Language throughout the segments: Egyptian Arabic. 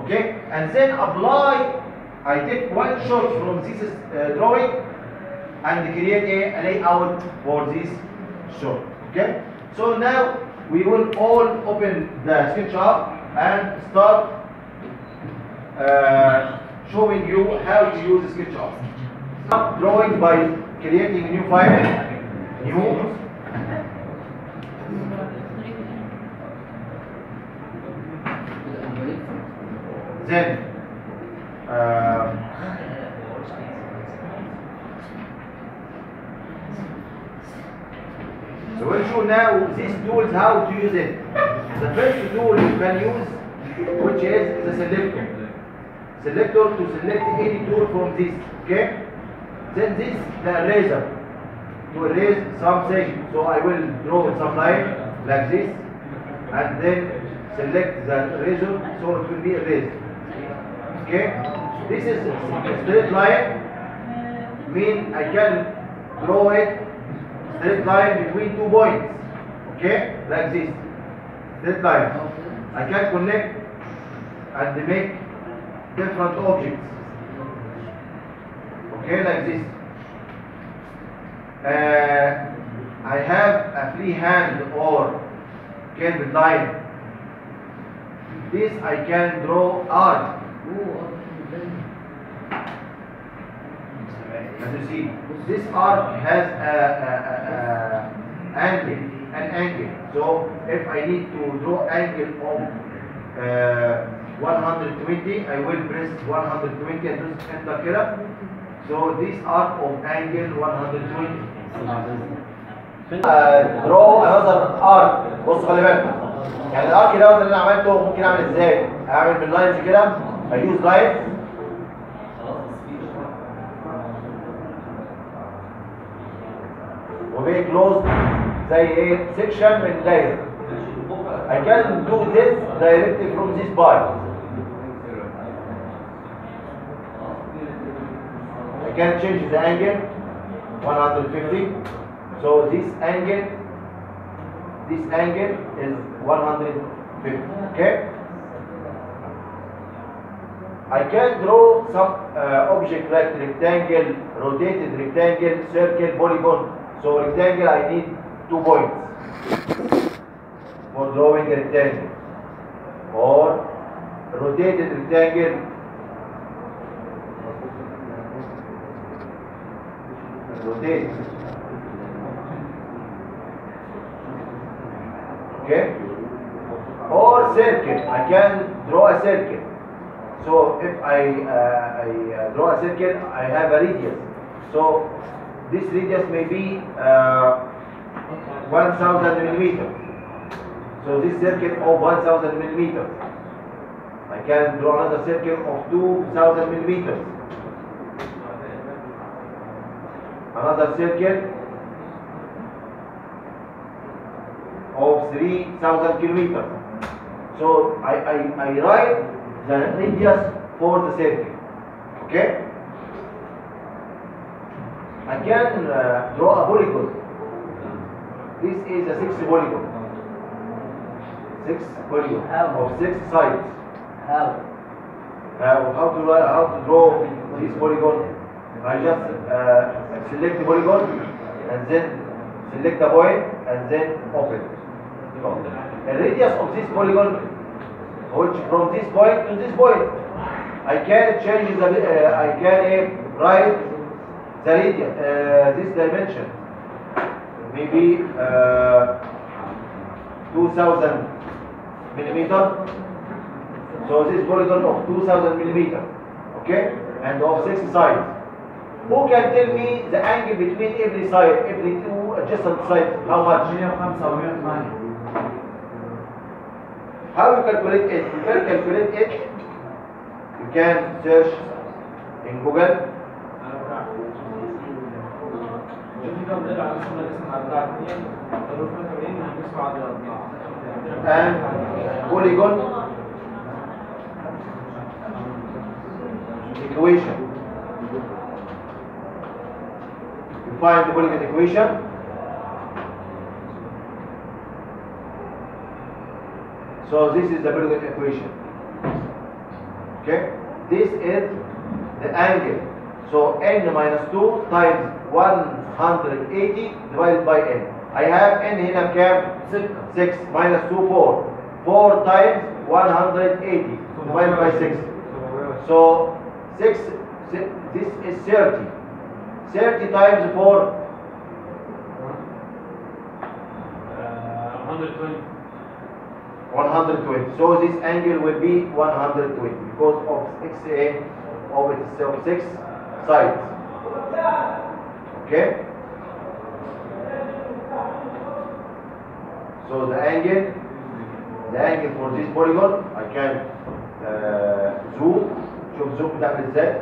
Okay, and then apply. I take one shot from this uh, drawing and create a layout for this shot. Okay, so now we will all open the SketchUp and start uh, showing you how to use SketchUp. Start drawing by creating a new file, new then uh, so we'll show now these tools how to use it the first tool you can use which is the selector selector to select any tool from this okay then this the eraser to erase something so I will draw some line like this and then select the eraser so it will be erased okay this is a straight line mean I can draw it straight line between two points okay like this straight line I can connect and make different objects okay like this uh, I have a free hand or curved line this I can draw art as you see, this arc has a, a, a, a angle, an angle. So if I need to draw angle of uh, 120, I will press 120 and just enter كده. So this arc of angle 120. Uh, draw another arc. بص خلي بالك. يعني الارك دوت اللي انا عملته ممكن اعمل ازاي؟ اعمل باللاينز كده. I use line وبي كلوز زي ايه سيكشن من دايره I can do this directly from this part I can change the angle 150 so this angle this angle is 150 okay I can draw some uh, object like rectangle rotated rectangle circle polygon so rectangle I need two points for drawing a rectangle. Or rotated rectangle. Rotate. Okay? Or circle. I can draw a circle. So if I, uh, I uh, draw a circle, I have a radius. So this radius may be uh, 1000 millimeter. So this circle of 1000 millimeters. I can draw another circle of 2000 millimeters. Another circle of 3000 kilometers. So I, I, I write the radius for the circle. Okay? I can uh, draw a polygon. This is a six polygon. Six polygon How? of six sides. How? Uh, how to write- how to draw this polygon? I just uh, select the polygon and then select the point and then open. The radius of this polygon, which from this point to this point, I can change the uh, I can uh, write the radius uh, this dimension maybe uh, 2000 millimeter so this polygon of 2000 millimeter okay and of six sides who can tell me the angle between every side every two adjacent sides how much 105 و 108 how you calculate it you can calculate it you can search in google and polygon equation. You find the polygon equation. So this is the polygon equation. Okay? This is the angle. So n minus 2 times 180 divided by n. I have n هنا بكام؟ 6 minus 2 4. 4 times 180 divided by 6. So 6, si- this is 30. 30 times 4, 120 120. So this angle will be 120 because of XA of its of 6 sides. Okay? So the angle, the angle for this polygon, I can uh, zoom. شوف zoom بتعمل ازاي؟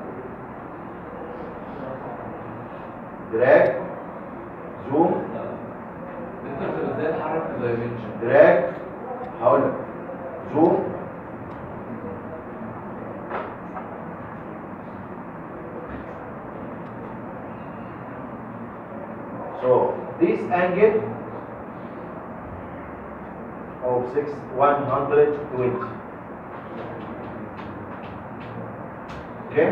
drag, zoom, انت ازاي تحرك الدايمنشن دراج هقول لك زوم So this angle of six one hundred twenty. Okay?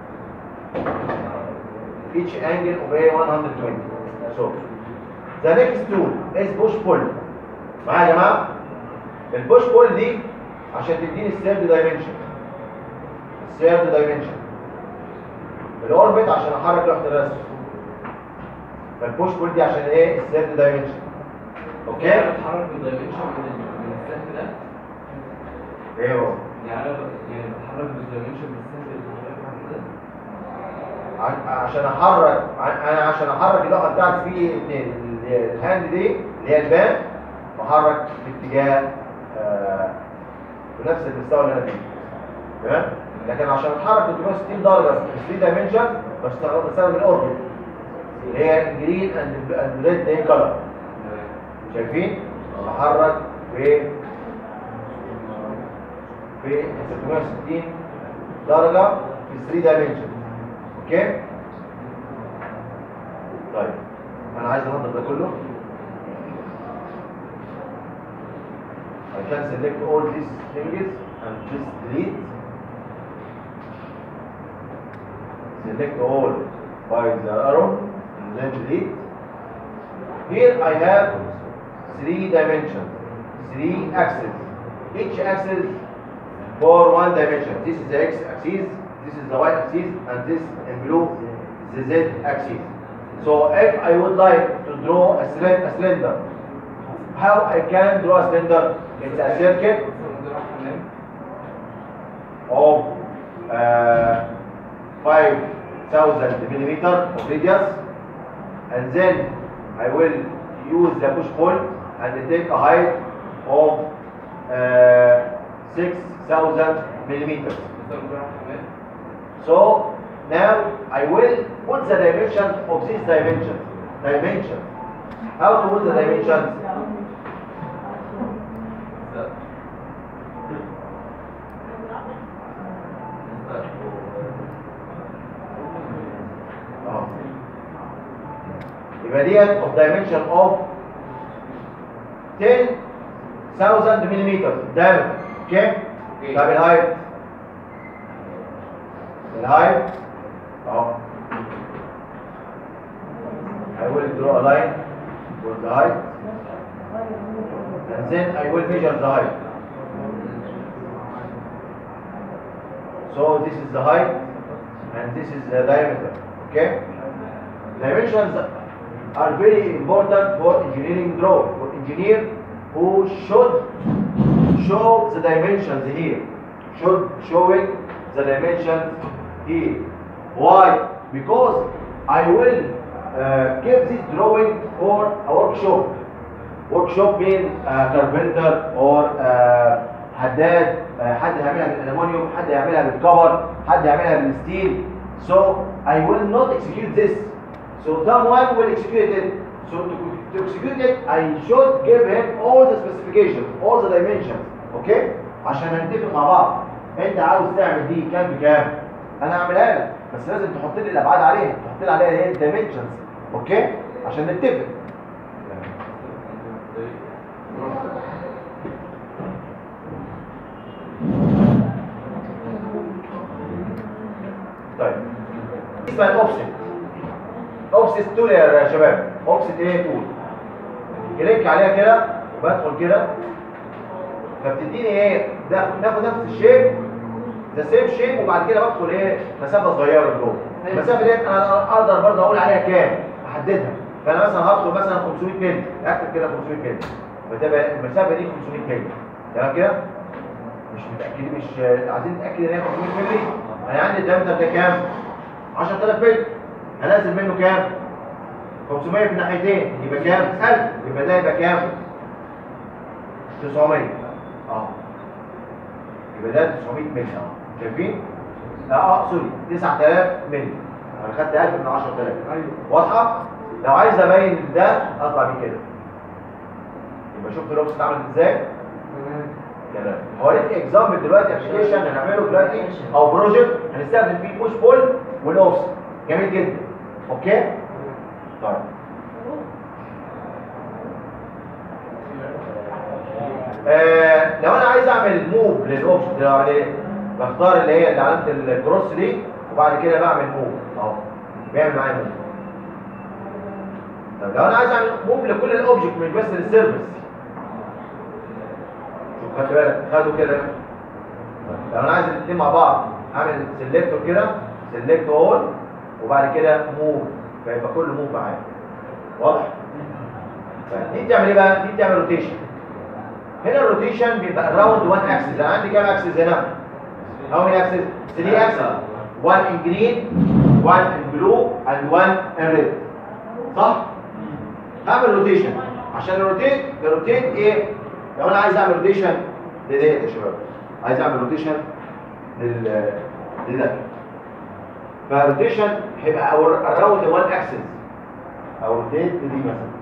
Each angle of A one hundred twenty. So the next tool is push pull. معايا يا جماعه البوش بول دي عشان تديني الثيرد دايمنشن الثيرد دايمنشن الاوربت عشان احرك لوحه الرسم فالبوش بول دي عشان ايه الثيرد دايمنشن اوكي يعني بتحرك الدايمنشن من ال- من السهم ده ايه هو يعني انا ب- يعني بتحرك بالدايمنشن من السهم اللي حضرتك عامله ده ع- عشان احرك ع- انا عشان احرك اللوحه بتاعتي في اتنين ال- الهاند دي اللي هي البان بحرك في اتجاه آه، بنفس المستوى اللي انا فيه تمام لكن عشان اتحرك 360 درجه في 3 دايمنشن بستخدم بستخدم الاوربت اللي هي جرين اند ريد ايه كلر شايفين بحرك في في 360 درجه في 3 دايمنشن اوكي طيب انا عايز انضف ده كله I can select all these things and just delete select all by the arrow and then delete here I have three dimensions three axes each axis for one dimension this is the x axis this is the y axis and this in blue is the z axis so if I would like to draw a, cylind- a cylinder how I can draw a cylinder it's a circle of uh, 5000 millimeter of radius and then I will use the push pull and take a height of uh, 6000 millimeters so now I will put the dimensions of these dimensions dimensions how to put the dimensions اه يبقى ديت of dimension of 10,000 مليمتر diameter اوكي طب الهايت الهايت اهو I will draw a line with the height and then I will measure the height so this is the height and this is the diameter okay dimensions are very important for engineering drawing for engineer who should show the dimensions here should showing the dimensions here why because i will uh, give this drawing for a workshop workshop mean uh, carpenter or uh, حداد uh, حد هيعملها بالالومنيوم حد هيعملها بالكفر حد هيعملها بالستيل so I will not execute this so someone will execute it so to, to execute it I should give him all the specifications all the dimensions okay عشان هنتفق مع بعض انت عاوز تعمل دي كام بكام انا هعملها لك بس لازم تحط لي الابعاد عليها تحط لي عليها ايه الدايمنشنز اوكي عشان نتفق اسمها الاوفست اوفست تول يا شباب اوفست ايه تول كليك عليها كده وبدخل كده فبتديني ايه ده ناخد نفس الشيب ذا سيم شيب وبعد كده بدخل ايه مسافه صغيره لجوه المسافه ديت انا اقدر برضه اقول عليها كام احددها فانا مثلا هدخل مثلا 500 مللي اكتب كده 500 مللي فتبقى المسافه دي 500 مللي تمام كده مش متاكد مش عايزين نتاكد ان هي 500 مللي انا عندي الدايمتر ده كام 10000 مللي هنزل منه كام 500 في الناحيتين يبقى كام 1000 يبقى ده يبقى كام 900 اه يبقى ده 900 مللي اه شايفين اه اه سوري 9000 مللي انا خدت 1000 من 10000 ايوه واضحه لو عايز ابين ده اطلع بيه كده يبقى شفت الاوبس اتعملت ازاي تمام تمام هوريك اكزامبل دلوقتي ابلكيشن هنعمله دلوقتي او بروجكت هنستخدم فيه بوش بول والاوفس جميل جدا اوكي طيب آه لو انا عايز اعمل موف للاوبس ده عليه بختار اللي هي اللي علامه الكروس دي وبعد كده بعمل موف اهو بيعمل معايا موف طب لو انا عايز اعمل موف لكل الاوبجكت مش بس للسيرفيس شوف خدت بالك خدوا كده لو انا عايز الاثنين مع بعض اعمل سيلكتور كده سيلكت اول وبعد كده موف فيبقى كل موف معايا واضح طيب دي بتعمل ايه بقى دي بتعمل روتيشن هنا الروتيشن بيبقى الراوند 1 اكسس انا عندي كام اكسس هنا how many axes 3 axes 1 in green 1 in blue and 1 in red صح اعمل روتيشن عشان الروتيت الروتيت ايه لو انا عايز اعمل روتيشن لديت يا شباب عايز اعمل روتيشن لل لده فالروتيشن هيبقى اراوند 1 اكسس او روتيت دي مثلا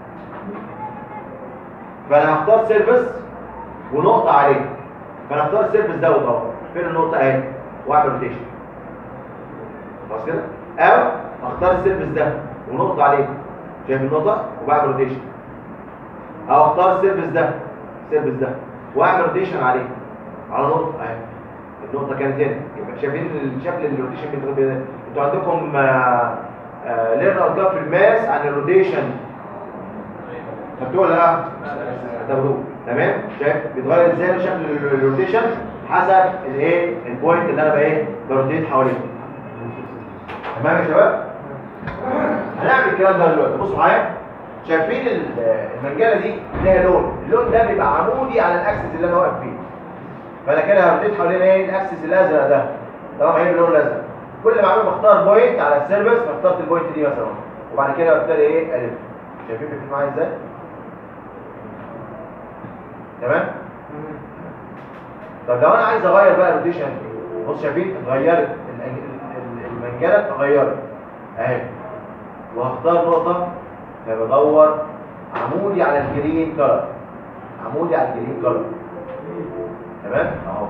فانا هختار سيرفيس ونقطه عليه فانا هختار السيرفيس دوت اهو فين النقطه اهي واعمل روتيشن خلاص كده او اختار السيرفيس ده ونقطه عليه شايف النقطه وبعمل روتيشن او اختار السيرفيس ده السيرفيس ده واعمل روتيشن عليه على نقطه اهي النقطه كانت هنا يبقى شايفين الشكل اللي الروتيشن بيتغير ده انتوا عندكم ليرنر جاب في الماس عن الروتيشن خدتوه ولا لا؟ هتاخدوه تمام شايف بيتغير ازاي شكل الروتيشن حسب الايه البوينت اللي انا بقى ايه بروتيت حواليه تمام يا شباب هنعمل الكلام ده دلوقتي بصوا معايا شايفين ال- المنجله دي ليها لون اللون ده بيبقى عمودي على الاكسس اللي انا واقف فيه فانا كده هروتيت حوالين ايه الاكسس الازرق ده طبعا هي اللون الازرق كل ما اعمل بختار بوينت على السيرفيس فاخترت البوينت دي مثلا وبعد كده ببتدي ايه الف شايفين بيكون معايا ازاي تمام طب لو انا عايز اغير بقى الروتيشن بص شايفين اتغيرت ال- ال- ال- المنجله اتغيرت اهي وهختار نقطه فبدور عمودي على الجرين كلر عمودي على الجرين كلر تمام اهو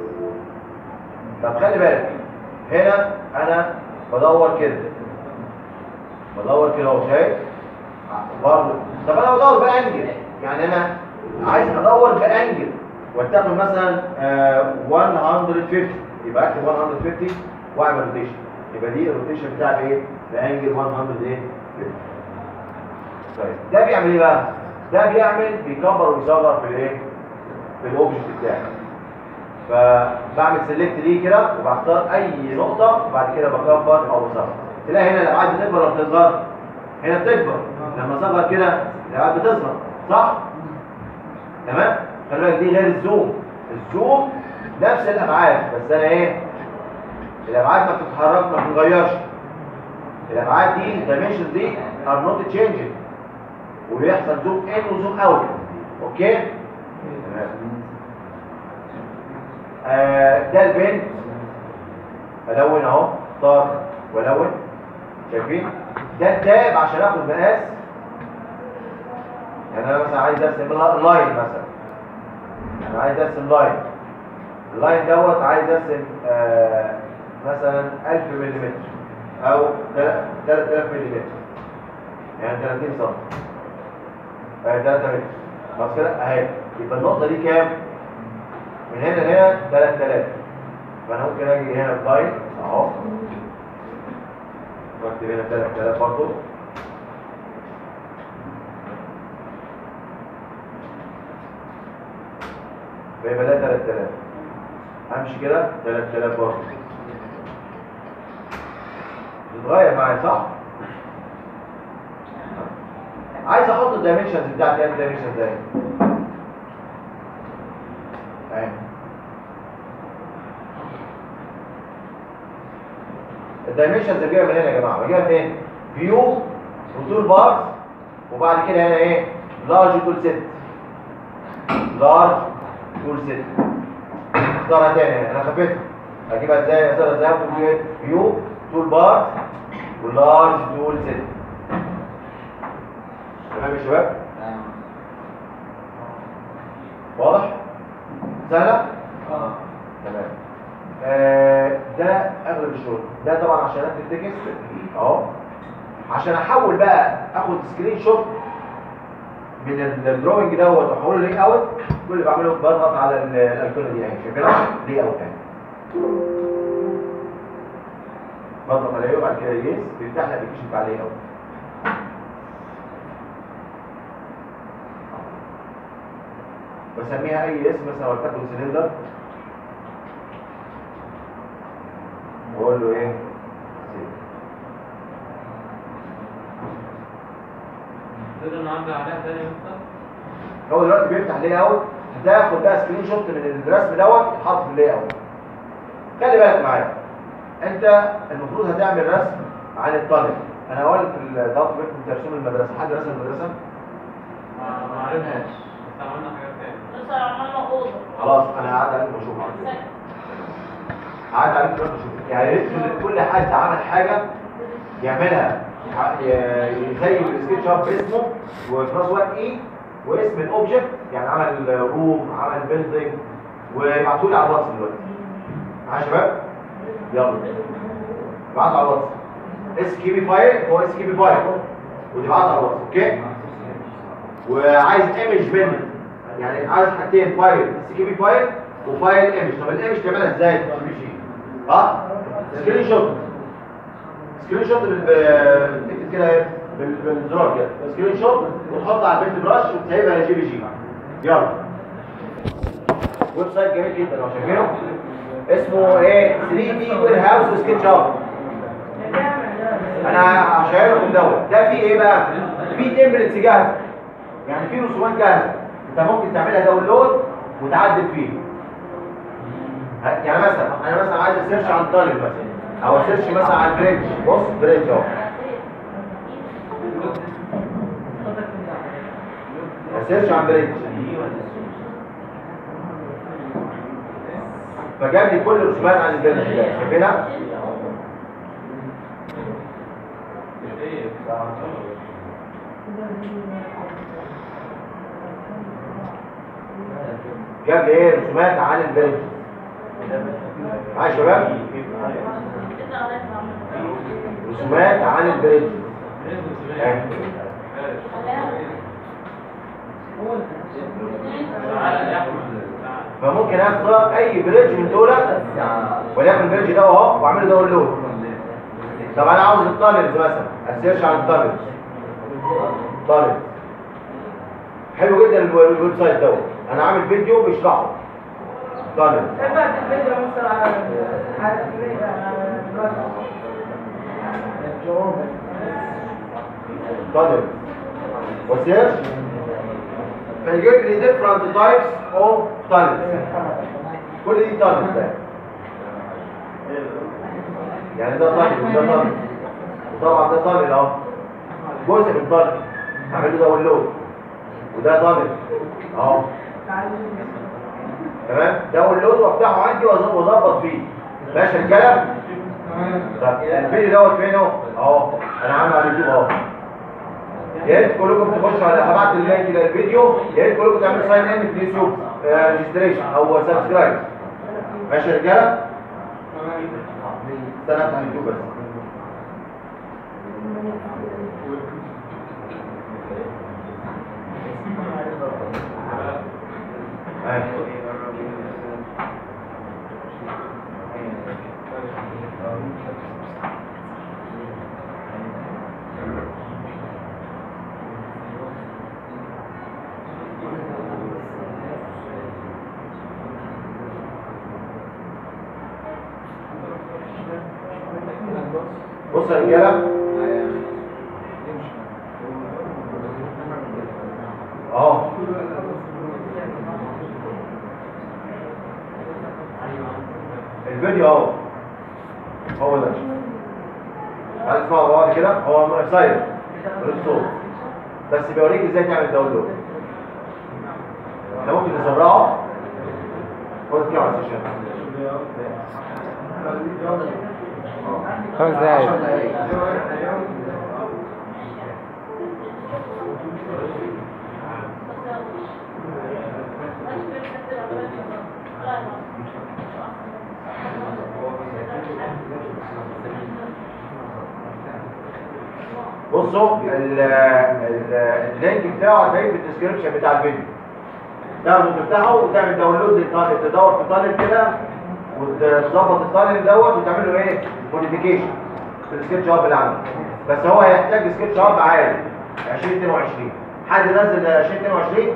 طب خلي بالك هنا انا بدور كده بدور كده اهو شايف برضه طب انا بدور بانجل يعني انا عايز ادور بانجل واتخذ مثلا آه، 150 يبقى اكتب 150 واعمل روتيشن يبقى دي الروتيشن بتاعي ايه بانجل 100 ايه 50. طيب ده بيعمل ايه بقى ده بيعمل بيكبر ويصغر في الايه في الاوبجكت بتاعي فبعمل سيلكت ليه كده وبختار اي نقطه وبعد كده بكبر او بصغر تلاقي هنا الابعاد بتكبر ولا بتصغر هنا بتكبر لما اصغر كده الابعاد بتصغر صح تمام خلي بالك دي غير الزوم الزوم نفس الابعاد بس انا ايه الابعاد ما بتتحرك ما بتتغيرش الابعاد دي الدايمنشنز دي ار نوت تشينجينج وبيحصل زوم ان وزوم اوت اوكي تمام آه ده البنت الون اهو اختار والون شايفين ده التاب عشان اخد مقاس يعني انا مثلا عايز ارسم لاين مثلا انا عايز ارسم لاين اللاين دوت عايز ارسم آه مثلا 1000 ملم او 3000 ملم يعني 30 سم آه 3 متر خلاص كده اهي يبقى النقطه دي كام من هنا لهنا 3000 فانا ممكن اجي هنا بلاين اهو هكتب هنا 3000 برضه فيبقى ده 3000 امشي كده 3000 برضه تتغير معايا صح؟ عايز احط الدايمنشنز بتاعتي ايه الدايمنشنز اهي اهي الدايمنشنز اللي جايه من هنا يا جماعه بجيبها منين؟ فيو وطول بارز وبعد كده هنا ايه؟ لارج طول ست لارج طول ست اختارها تاني هنا. انا خفيتها اجيبها ازاي؟ اختارها ازاي؟ اكتب ايه؟ فيو طول بارز ولارج طول ست تمام يا شباب؟ واضح؟ سهلة؟ اه تمام آه ده اغلب الشغل ده طبعا عشان اكتب تكست اهو عشان احول بقى اخد سكرين شوت من الدروينج دوت واحوله لي اوت كل اللي بعمله بضغط على ال- الايقونه دي اهي شايفينها لي اوت اهي بضغط عليه وبعد كده يس بيفتح لي الابلكيشن بتاع لي اوت بسميها اي اسم مثلا ولتكن سلندر واقول له ايه سيب. تقدر نعدي عليها تاني مثلا هو دلوقتي بيفتح لي اوت هتاخد بقى سكرين شوت من الرسم دوت يتحط في اللي اوت خلي بالك معايا انت المفروض هتعمل رسم عن الطالب انا اقول في الضغط بيكتب ترسيم المدرسه حد رسم المدرسه ما ما عرفناش بس عملنا حاجات تاني لسه عملنا اوضه خلاص انا هقعد عليكم واشوف قعدت عليكم دلوقتي واشوف يعني يا ريت كل حد عمل حاجه يعملها ع- ي- يزين السكتش اب باسمه وكلاس 1 اي واسم الاوبجكت يعني عمل روم عمل بيلدينج ويبعتوا لي على الواتس دلوقتي معايا يا شباب يلا ابعت على الواتس اس كي بي فايل هو اس كي بي فايل وتبعت على الواتس اوكي وعايز ايمج منه يعني عايز حاجتين فايل اس كي بي فايل وفايل ايمج طب الايمج تعملها ازاي ها سكرين شوت سكرين شوت بال اكتب كده ايه بال- بالزرار كده سكرين شوت وتحطها على البنت براش وتسيبها لجي بي جي يلا ويب سايت جميل جدا لو شايفينه اسمه ايه 3 دي وير هاوس وسكتش اب انا هشير لكم دوت ده فيه ايه بقى فيه تمبلتس جاهزه يعني فيه رسومات جاهزه انت ممكن تعملها داونلود وتعدل فيه ه- يعني مثلا انا مثلا عايز اسيرش عن طالب مثلا او اسيرش مثلا عن بريدج بص بريدج اهو اسيرش عن بريدج فجاب لي كل الرسومات عن البريدج ده شايفينها ايه جاب لي ايه رسومات عن البريدج معايا يا شباب كده عليك عملنا رسومات عن البريدج اهي. تعالى يا احمد تعالى فممكن اختار اي بريدج من دول وليكن البريدج ده اهو واعمله داونلود طب انا عاوز الطالب مثلا اسيرش عن الطالب طالب حلو جدا الو- الويب سايت دوت انا عامل فيديو بيشرحه طالب ابعت الفيديو مثلا على على الفيديو طالب وسيرش فيجيب لي different types of طالب كل دي طالب ده يعني ده طالب وده طالب وطبعا ده طالب اهو جزء من طالب اعمل له داونلود وده طالب اهو تمام داونلود وافتحه عندي وأظ- واظبط فيه ماشي الكلام طب الفيديو دوت فين اهو اهو انا عامله على اليوتيوب اهو يا ريت كلكم تخشوا على هبعت اللينك للفيديو يا ريت كلكم تعملوا ساين ان في اليوتيوب ريجستريشن او سبسكرايب ماشي يا رجاله استنى افتح اليوتيوب بس أيوة. بص يا رجاله اهو الفيديو اهو هو ده عايز تسمعوا بعض كده هو سايلنت ملوش صوت بس بيوريك ازاي تعمل داونلود احنا ممكن نسرعه خد كده على السيشن خمس دقايق بصوا ال- ال- اللينك بتاعه هتلاقيه في الديسكربشن بتاع الفيديو تاخده تفتحه وتعمل داونلود للتانل تدور في التانل كده وتظبط التانل دوت وتعمل له ايه موديفيكيشن في السكتش اب اللي عندك بس هو هيحتاج سكتش اب عالي 2022 حد نزل 2022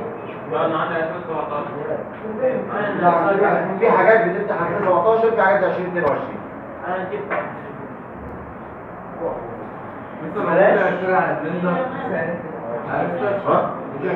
في حاجات بتفتح 2017 في حاجات 2022 ها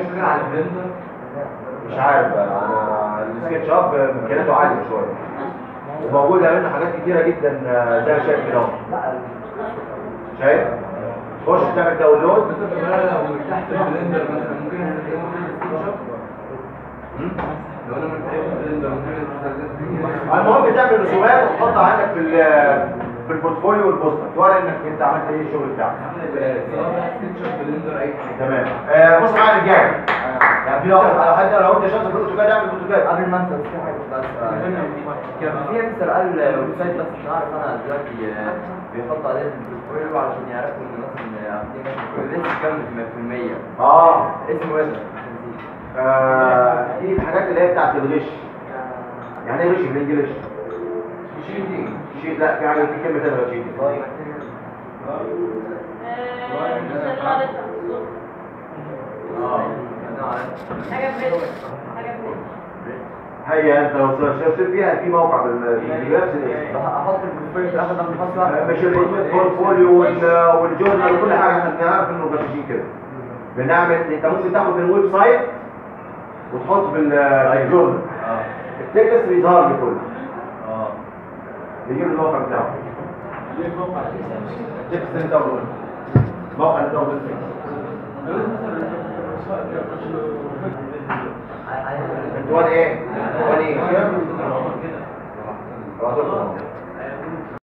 مش عارف بقى انا السكتش اب امكانياته عاليه شويه وموجوده منه حاجات كتيره جدا آه، زي ما شايف كده اهو شايف خش تعمل داونلود تحت البلندر مثلا ممكن استخدمه في السكتش مم. لو انا مرتاح في البلندر ممكن استخدمه المهم تعمل رسومات وتحطها عندك في ال- في البورتفوليو والبوستر توري انك انت عملت ايه الشغل بتاعك سواء سكتش بلندر اي حاجه تمام آه بص معايا يا رجاله يعني في لو على حد لو انت شاطر في الاوتوكاد اعمل الاوتوكاد قبل ما انسى في حاجه بس كان في مستر قال ويب سايت بس مش عارف انا دلوقتي آه، بيحط عليه البورتفوليو علشان يعرفوا ان مثلا عاملين مثلا لسه كام في 100% اه اسمه ايه ده؟ آه، دي الحاجات اللي هي بتاعت الغش يعني ايه غش بالانجلش شيتنج شيء لا في حاجه في كلمه ثانيه غير شيء اه انا عارف حاجة بيت حاجة بيت هي انت لو سيرشت فيها في موقع بال- بنفس الاسم احط البورتفوليو في الاخر ده بنحط آه، مش البورتفوليو وال- والجورنال وكل حاجه احنا بنعرف انه غشاشين كده بنعمل انت ممكن تاخد من الويب سايت وتحط في ال- في الجورنال اه التكست بيظهر لي كله اه بيجيب الموقع بتاعه التكست اللي انت قلته الموقع اللي انت قلته انت وان ايه؟ وان ايه؟ مش كده؟ خلاص.